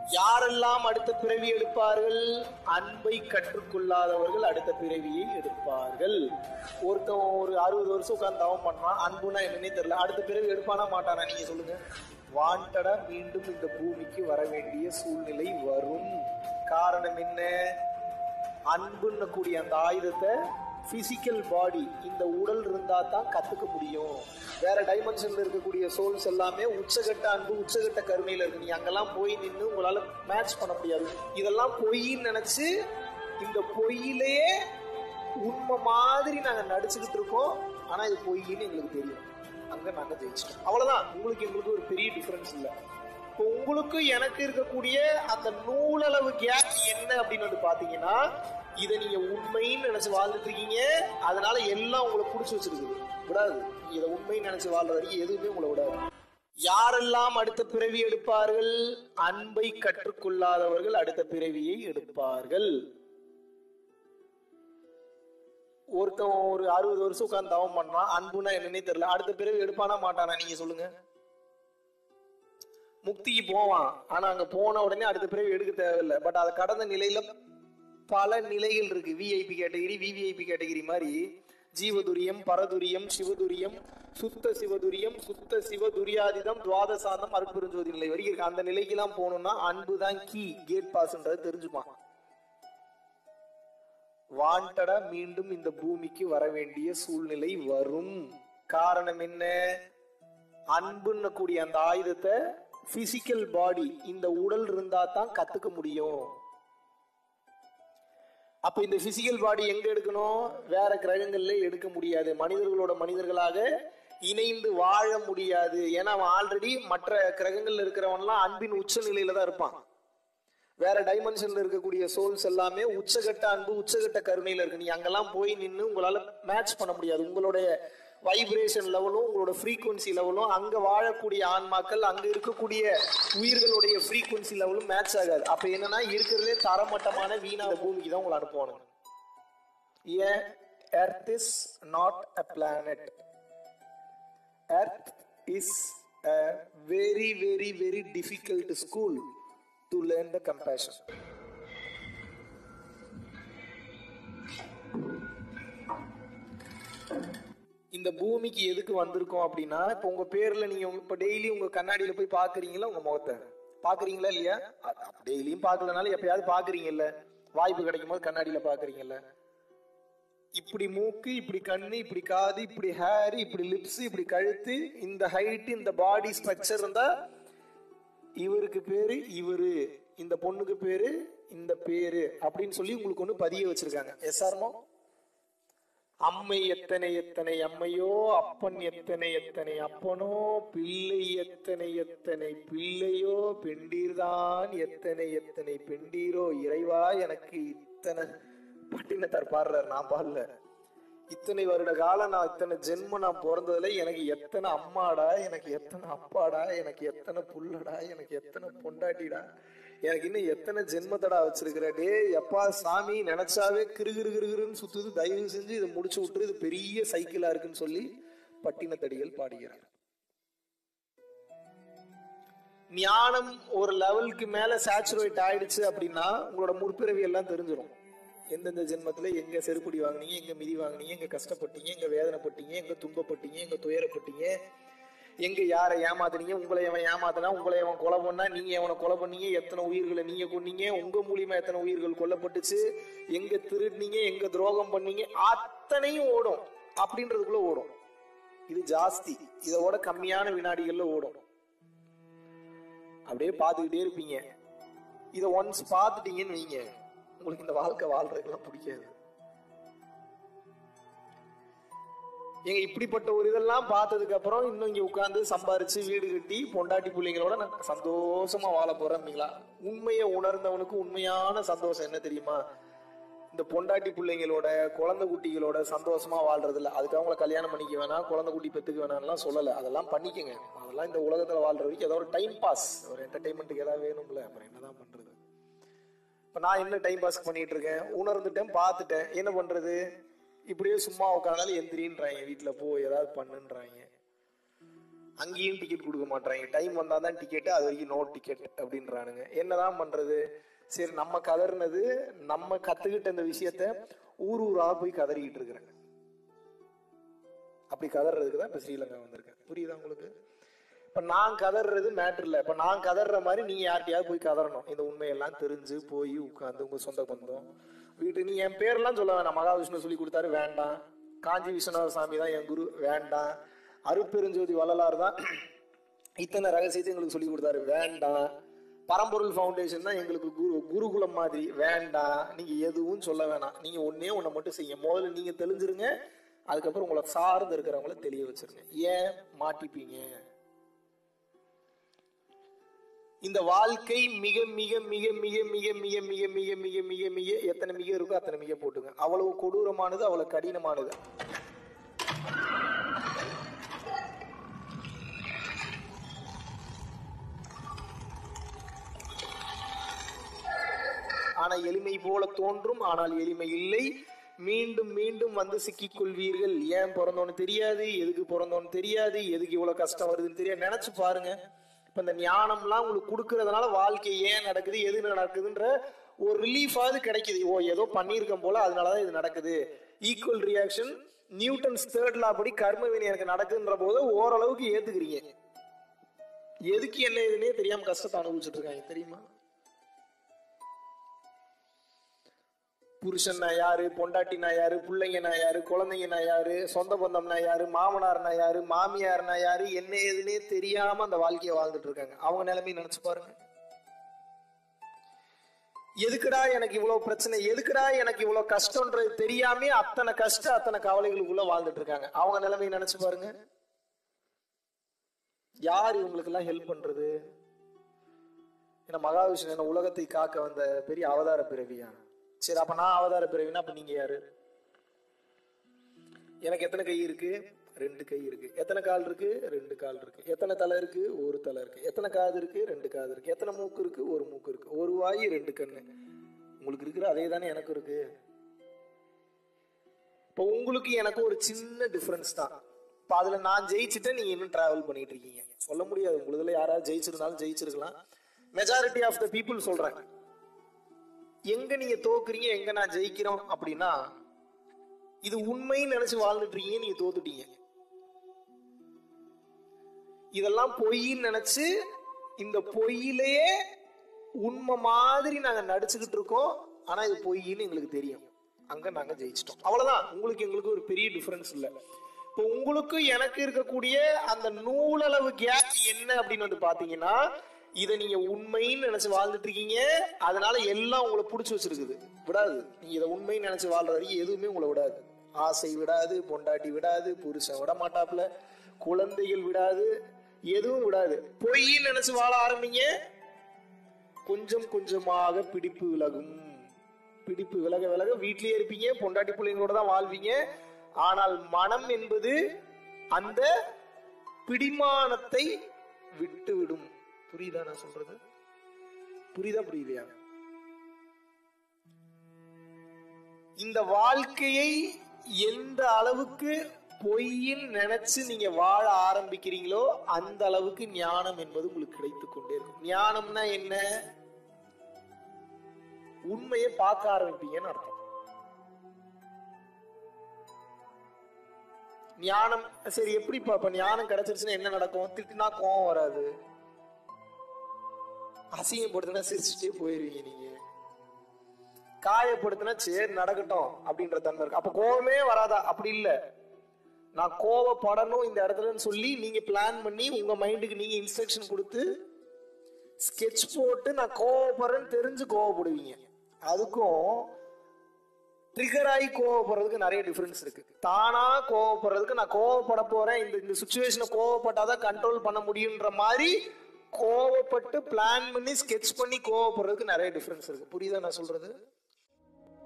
யாரெல்லாம் அடுத்த பிறவி எடுப்பார்கள் அன்பை கற்றுக்கொள்ளாதவர்கள் அடுத்த பிறவியை எடுப்பார்கள் ஒருத்தன் ஒரு அறுபது வருஷம் உட்கார்ந்து தவம் பண்றான் அன்புனா என்னன்னே தெரியல அடுத்த பிறவி எடுப்பானா மாட்டானா நீங்க சொல்லுங்க வாண்டடா மீண்டும் இந்த பூமிக்கு வர வேண்டிய சூழ்நிலை வரும் காரணம் என்ன அன்புன்னு கூடிய அந்த ஆயுதத்தை பிசிக்கல் பாடி இந்த உடல் இருந்தா தான் கத்துக்க முடியும் வேற டைமென்ஷன்ல இருக்கக்கூடிய சோல்ஸ் எல்லாமே உச்சகட்ட அன்பு உச்சகட்ட கருணையில இருக்கு நீ அங்கெல்லாம் போய் நின்று உங்களால மேட்ச் பண்ண முடியாது இதெல்லாம் பொய்ன்னு நினைச்சு இந்த பொய்யிலேயே உண்மை மாதிரி நாங்க நடிச்சுக்கிட்டு இருக்கோம் ஆனா இது பொய்ன்னு எங்களுக்கு தெரியும் அங்க நாங்க ஜெயிச்சிட்டோம் அவ்வளவுதான் உங்களுக்கு எங்களுக்கு ஒரு பெரிய டிஃபரன்ஸ் இல்லை இப்போ உங்களுக்கும் எனக்கு இருக்கக்கூடிய அந்த நூலளவு கேப் என்ன அப்படின்னு வந்து பாத்தீங்கன்னா இதை நீங்க உண்மைன்னு நினைச்சு வாழ்ந்துட்டு இருக்கீங்க அதனால எல்லாம் உங்களை புடிச்சு வச்சிருக்குது விடாது நீங்க இதை உண்மைன்னு நினைச்சு வாழ்ற வரைக்கும் எதுவுமே உங்களை விடாது யாரெல்லாம் அடுத்த பிறவி எடுப்பார்கள் அன்பை கற்றுக்கொள்ளாதவர்கள் அடுத்த பிறவியை எடுப்பார்கள் ஒருத்தன் ஒரு அறுபது வருஷம் உட்கார்ந்து தவம் பண்றான் அன்புனா என்னன்னே தெரியல அடுத்த பிறவி எடுப்பானா மாட்டானா நீங்க சொல்லுங்க முக்திக்கு போவான் ஆனா அங்க போன உடனே அடுத்த பிறவி எடுக்க தேவையில்லை பட் அதை கடந்த நிலையில பல நிலைகள் இருக்கு விஐபி கேட்டகிரி விவிஐபி கேட்டகிரி மாதிரி ஜீவதுரியம் பரதுரியம் சிவதுரியம் சுத்த சிவதுரியம் சுத்த சிவதுரியாதிதம் துவாதசாந்தம் அருட்பெருஞ்சோதி நிலை வரைக்கும் இருக்கு அந்த நிலைக்கு எல்லாம் போகணும்னா அன்பு தான் கீ கேட் பாஸ்ன்றது தெரிஞ்சுப்பான் வாண்டடா மீண்டும் இந்த பூமிக்கு வர வேண்டிய சூழ்நிலை வரும் காரணம் என்ன அன்புன்னு கூடிய அந்த ஆயுதத்தை பிசிக்கல் பாடி இந்த உடல் இருந்தா தான் கத்துக்க முடியும் அப்ப இந்த பிசிக்கல் பாடி எங்க எடுக்கணும் வேற கிரகங்கள்ல எடுக்க முடியாது மனிதர்களோட மனிதர்களாக இணைந்து வாழ முடியாது ஏன்னா அவன் ஆல்ரெடி மற்ற கிரகங்கள்ல இருக்கிறவன்லாம் அன்பின் உச்ச நிலையில தான் இருப்பான் வேற டைமென்ஷன்ல இருக்கக்கூடிய சோல்ஸ் எல்லாமே உச்சகட்ட அன்பு உச்சகட்ட கருணையில இருக்கு நீ அங்கெல்லாம் போய் நின்று உங்களால மேட்ச் பண்ண முடியாது உங்களுடைய வைப்ரேஷன் லெவலும் உங்களோட ஃப்ரீக்குவன்சி லெவலும் அங்க வாழக்கூடிய ஆன்மாக்கள் அங்க இருக்கக்கூடிய உயிர்களுடைய ஃப்ரீக்குவன்சி லெவலும் மேட்ச் ஆகாது அப்ப என்னன்னா இருக்கிறதுலே தரமட்டமான வீணா பூமிக்கு தான் உங்களை அனுப்புவானுங்க ஏன் earth is not a planet earth is a very very very difficult school to learn the compassion இந்த பூமிக்கு எதுக்கு வந்திருக்கோம் அப்படின்னா இப்ப உங்க பேர்ல நீங்க உங்க- இப்ப டெய்லி உங்க கண்ணாடியில போய் பாக்குறீங்களா உங்க முகத்தை பாக்குறீங்களா இல்லையா டெய்லியும் பாக்கலனாலும் எப்பயாவது பாக்குறீங்கல்ல வாய்ப்பு கிடைக்கும் போது கண்ணாடியில பாக்குறீங்கல்ல இப்படி மூக்கு இப்படி கண்ணு இப்படி காது இப்படி ஹேர் இப்படி லிப்ஸ் இப்படி கழுத்து இந்த ஹைட் இந்த பாடி ஸ்ட்ரக்சர் இருந்தா இவருக்கு பேரு இவரு இந்த பொண்ணுக்கு பேரு இந்த பேரு அப்படின்னு சொல்லி உங்களுக்கு ஒண்ணு பதிய வச்சிருக்காங்க எஸ்ஆர்மோ அம்மை எத்தனை எத்தனை அம்மையோ அப்பன் எத்தனை எத்தனை அப்பனோ பிள்ளை எத்தனை எத்தனை பிள்ளையோ பெண்டீர்தான் எத்தனை எத்தனை பெண்டீரோ இறைவா எனக்கு இத்தனை பட்டினத்தார் பாடுறாரு நான் பாடல இத்தனை வருட காலம் நான் இத்தனை ஜென்மம் நான் பிறந்ததுல எனக்கு எத்தனை அம்மாடா எனக்கு எத்தனை அப்பாடா எனக்கு எத்தனை புள்ளடா எனக்கு எத்தனை பொண்டாட்டிடா எனக்கு இன்னும் எத்தனை ஜென்மத்தடா வச்சிருக்கிற டே எப்பா சாமி நினைச்சாவே கிரு கிரு கிருன்னு சுத்துது தயவு செஞ்சு இதை முடிச்சு விட்டுரு இது பெரிய சைக்கிளா இருக்குன்னு சொல்லி பட்டினத்தடிகள் பாடுகிறார் ஞானம் ஒரு லெவலுக்கு மேல சேச்சுரேட் ஆயிடுச்சு அப்படின்னா உங்களோட முற்பிறவி எல்லாம் தெரிஞ்சிடும் எந்தெந்த ஜென்மத்துல எங்க செருப்படி வாங்குனீங்க எங்க மிதி வாங்குனீங்க எங்க கஷ்டப்பட்டீங்க எங்க வேதனைப்பட்டீங்க எங்க துன்பப்பட்டீங்க எங்க துயரப்பட்டீங்க எங்க யாரை ஏமாத்துனீங்க உங்களை எவன் ஏமாத்தினா உங்களை எவன் கொலை பண்ணா நீங்க எவனை கொலை பண்ணீங்க எத்தனை உயிர்களை நீங்க கொன்னீங்க உங்க மூலியமா எத்தனை உயிர்கள் கொல்லப்பட்டுச்சு எங்க திருடுனீங்க எங்க துரோகம் பண்ணீங்க அத்தனையும் ஓடும் அப்படின்றதுக்குள்ள ஓடும் இது ஜாஸ்தி இதோட கம்மியான வினாடிகள்ல ஓடும் அப்படியே பார்த்துக்கிட்டே இருப்பீங்க இதை ஒன்ஸ் பார்த்துட்டீங்கன்னு வைங்க உங்களுக்கு இந்த வாழ்க்கை வாழ்றதுக்கெல்லாம் பிடிக்காது ஏங்க இப்படிப்பட்ட ஒரு இதெல்லாம் பார்த்ததுக்கு அப்புறம் இன்னும் இங்க உட்கார்ந்து சம்பாரிச்சு வீடு கட்டி பொண்டாட்டி பிள்ளைங்களோட நான் சந்தோஷமா வாழ போறேன்ங்களா உண்மையை உணர்ந்தவனுக்கு உண்மையான சந்தோஷம் என்ன தெரியுமா இந்த பொண்டாட்டி பிள்ளைங்களோட குழந்தை குட்டிகளோட சந்தோஷமா வாழ்றது இல்ல அதுக்கு அவங்கள கல்யாணம் பண்ணிக்க வேணாம் குழந்தை குட்டி பெத்துக்க வேணாம்லாம் சொல்லல அதெல்லாம் பண்ணிக்கங்க அதெல்லாம் இந்த உலகத்துல வாழ்ற வரைக்கும் ஏதோ ஒரு டைம் பாஸ் ஒரு என்டர்டைன்மெண்ட்டுக்கு ஏதாவது வேணும்ல அப்புறம் என்னதான் பண்றது இப்ப நான் என்ன டைம் பாஸ் பண்ணிட்டு இருக்கேன் உணர்ந்துட்டேன் பார்த்துட்டேன் என்ன பண்றது இப்படியே சும்மா உட்காந்தாலும் எந்திரின்றாங்க வீட்டுல போ ஏதாவது பண்ணுன்றாங்க அங்கேயும் டிக்கெட் கொடுக்க மாட்டாங்க டைம் வந்தால் தான் டிக்கெட்டு அது வரைக்கும் நோ டிக்கெட் அப்படின்றானுங்க என்னதான் பண்றது சரி நம்ம கதறினது நம்ம கத்துக்கிட்ட இந்த விஷயத்த ஊர் ஊரா போய் கதறிக்கிட்டு இருக்கிறேன் அப்படி கதறதுக்கு தான் இப்ப ஸ்ரீலங்கா வந்திருக்கேன் புரியுதா உங்களுக்கு இப்ப நான் கதறது மேட்டர் இல்ல இப்ப நான் கதற மாதிரி நீங்க யார்கிட்டயாவது போய் கதறணும் இந்த உண்மையெல்லாம் தெரிஞ்சு போய் உட்காந்து உங்க சொந்த பந்தம் வீட்டு நீ என் பேர்லாம் சொல்ல வேணாம் மகாவிஷ்ணு சொல்லி கொடுத்தாரு வேண்டாம் காஞ்சி விஸ்வநாத சாமி தான் என் குரு வேண்டாம் அருப்பெருஞ்சோதி வள்ளலார் தான் இத்தனை ரகசியத்தை எங்களுக்கு சொல்லி கொடுத்தாரு வேண்டாம் பரம்பொருள் ஃபவுண்டேஷன் தான் எங்களுக்கு குரு குருகுலம் மாதிரி வேண்டாம் நீங்க எதுவும் சொல்ல வேணாம் நீங்க ஒன்னே ஒண்ணை மட்டும் செய்ய முதல்ல நீங்க தெளிஞ்சிருங்க அதுக்கப்புறம் உங்களை சார்ந்து இருக்கிறவங்கள தெளிய வச்சிருங்க ஏன் மாட்டிப்பீங்க இந்த வாழ்க்கை மிக மிக மிக மிக மிக மிக மிக மிக மிக மிக மிக எத்தனை மிக இருக்கோ அத்தனை மிக போட்டுங்க அவ்வளவு கொடூரமானது அவ்வளவு கடினமானது ஆனா எளிமை போல தோன்றும் ஆனால் எளிமை இல்லை மீண்டும் மீண்டும் வந்து சிக்கிக் கொள்வீர்கள் ஏன் பிறந்தோன்னு தெரியாது எதுக்கு பிறந்தோன்னு தெரியாது எதுக்கு இவ்வளவு கஷ்டம் வருதுன்னு தெரியாது நினைச்சு பாருங்க இப்ப இந்த ஞானம்லாம் உங்களுக்கு கொடுக்கறதுனால வாழ்க்கை ஏன் நடக்குது எது நடக்குதுன்ற ஒரு ரிலீஃபாவது கிடைக்குது ஓ ஏதோ பண்ணியிருக்கோம் போல அதனாலதான் இது நடக்குது equal reaction Newton's third law படி கர்ம வினை எனக்கு நடக்குன்ற போது ஓரளவுக்கு ஏத்துக்கிறீங்க எதுக்கு என்ன இதுன்னே தெரியாம கஷ்டத்தை அனுபவிச்சுட்டு இருக்காங்க தெரியுமா புருஷன்னா யாரு பொண்டாட்டினா யாரு பிள்ளைங்கனா யாரு குழந்தைங்கனா யாரு சொந்த பந்தம்னா யாரு மாமனார்னா யாரு மாமியார்னா யாரு என்ன ஏதுன்னே தெரியாம அந்த வாழ்க்கையை வாழ்ந்துட்டு இருக்காங்க அவங்க நிலைமையை நினைச்சு பாருங்க எதுக்குடா எனக்கு இவ்வளவு பிரச்சனை எதுக்குடா எனக்கு இவ்வளவு கஷ்டம்ன்றது தெரியாம அத்தனை கஷ்டம் அத்தனை கவலைகளுக்குள்ள வாழ்ந்துட்டு இருக்காங்க அவங்க நிலைமையை நினைச்சு பாருங்க யார் இவங்களுக்கு எல்லாம் ஹெல்ப் பண்றது ஏன்னா மகாவிஷ்ணு என்ன உலகத்தை காக்க வந்த பெரிய அவதார பிறவியா சரி அப்ப நான் அவதார பிறவினா அப்ப நீங்க யாரு எனக்கு எத்தனை கை இருக்கு ரெண்டு கை இருக்கு எத்தனை கால் இருக்கு ரெண்டு கால் இருக்கு எத்தனை தலை இருக்கு ஒரு தலை இருக்கு எத்தனை காது இருக்கு ரெண்டு காது இருக்கு எத்தனை மூக்கு இருக்கு ஒரு மூக்கு இருக்கு ஒரு வாய் ரெண்டு கண்ணு உங்களுக்கு இருக்கிற அதே தானே எனக்கு இருக்கு இப்போ உங்களுக்கு எனக்கு ஒரு சின்ன டிஃபரன்ஸ் தான் இப்போ அதுல நான் ஜெயிச்சுட்டேன் நீங்க இன்னும் டிராவல் பண்ணிட்டு இருக்கீங்க சொல்ல முடியாது உங்களுதுல யாராவது ஜெயிச்சிருந்தாலும் ஜெயிச்சிருக்கலாம் மெஜாரிட்டி ஆஃப் த பீப்புள் சொல்றேன் எங்க நீங்க தோக்குறீங்க எங்க நான் ஜெயிக்கிறோம் அப்படின்னா இது உண்மைன்னு நினைச்சு வாழ்ந்துட்டு இருக்கீங்க நீங்க தோத்துட்டீங்க இதெல்லாம் பொய்ன்னு நினைச்சு இந்த பொய்யிலேயே உண்மை மாதிரி நாங்க நடிச்சுக்கிட்டு இருக்கோம் ஆனா இது பொய்ன்னு எங்களுக்கு தெரியும் அங்க நாங்க ஜெயிச்சிட்டோம் அவ்வளவுதான் உங்களுக்கு எங்களுக்கு ஒரு பெரிய டிஃபரன்ஸ் இல்ல இப்போ உங்களுக்கு எனக்கு இருக்கக்கூடிய அந்த நூலளவு கேப் என்ன அப்படின்னு வந்து பாத்தீங்கன்னா இதை நீங்க உண்மைன்னு நினைச்சு வாழ்ந்துட்டு இருக்கீங்க அதனால எல்லாம் உங்களை புடிச்சு வச்சிருக்குது விடாது நீங்க இதை உண்மைன்னு நினைச்சு வாழ்ற வரைக்கும் எதுவுமே உங்களை விடாது ஆசை விடாது பொண்டாட்டி விடாது புருஷன் விட மாட்டாப்புல குழந்தைகள் விடாது எதுவும் விடாது பொய்ன்னு நினைச்சு வாழ ஆரம்பிங்க கொஞ்சம் கொஞ்சமாக பிடிப்பு விலகும் பிடிப்பு விலக விலக வீட்லயே இருப்பீங்க பொண்டாட்டி பிள்ளைங்களோட தான் வாழ்வீங்க ஆனால் மனம் என்பது அந்த பிடிமானத்தை விட்டு விடும் புரியுதா நான் சொல்றது புரியுதா புரியலையா இந்த வாழ்க்கையை எந்த அளவுக்கு பொய்யின் நினைச்சு நீங்க வாழ ஆரம்பிக்கிறீங்களோ அந்த அளவுக்கு ஞானம் என்பது உங்களுக்கு கிடைத்துக் கொண்டே இருக்கும் ஞானம்னா என்ன உண்மையை பார்க்க ஆரம்பிப்பீங்கன்னு அர்த்தம் ஞானம் சரி எப்படி இப்ப ஞானம் கிடைச்சிருச்சுன்னா என்ன நடக்கும் திட்டினா கோவம் வராது அசிங்கப்படுத்தினா சிரிச்சுட்டே போயிருவீங்க நீங்க காயப்படுத்தினா சரி நடக்கட்டும் அப்படின்ற தன்மை இருக்கு அப்ப கோவமே வராதா அப்படி இல்ல நான் கோவப்படணும் இந்த இடத்துலன்னு சொல்லி நீங்க பிளான் பண்ணி உங்க மைண்டுக்கு நீங்க இன்ஸ்ட்ரக்ஷன் கொடுத்து ஸ்கெட்ச் போட்டு நான் கோவப்படுறேன்னு தெரிஞ்சு கோவப்படுவீங்க அதுக்கும் ட்ரிகர் ஆகி கோவப்படுறதுக்கு நிறைய டிஃபரன்ஸ் இருக்கு தானா கோவப்படுறதுக்கு நான் கோவப்பட போறேன் இந்த இந்த சுச்சுவேஷனை கோவப்பட்டாதான் கண்ட்ரோல் பண்ண முடியுன்ற மாதிரி கோவப்பட்டு பிளான் பண்ணி ஸ்கெட்ச் பண்ணி கோவப்படுறதுக்கு நிறைய டிஃபரன்ஸ் இருக்கு புரியுதா நான் சொல்றது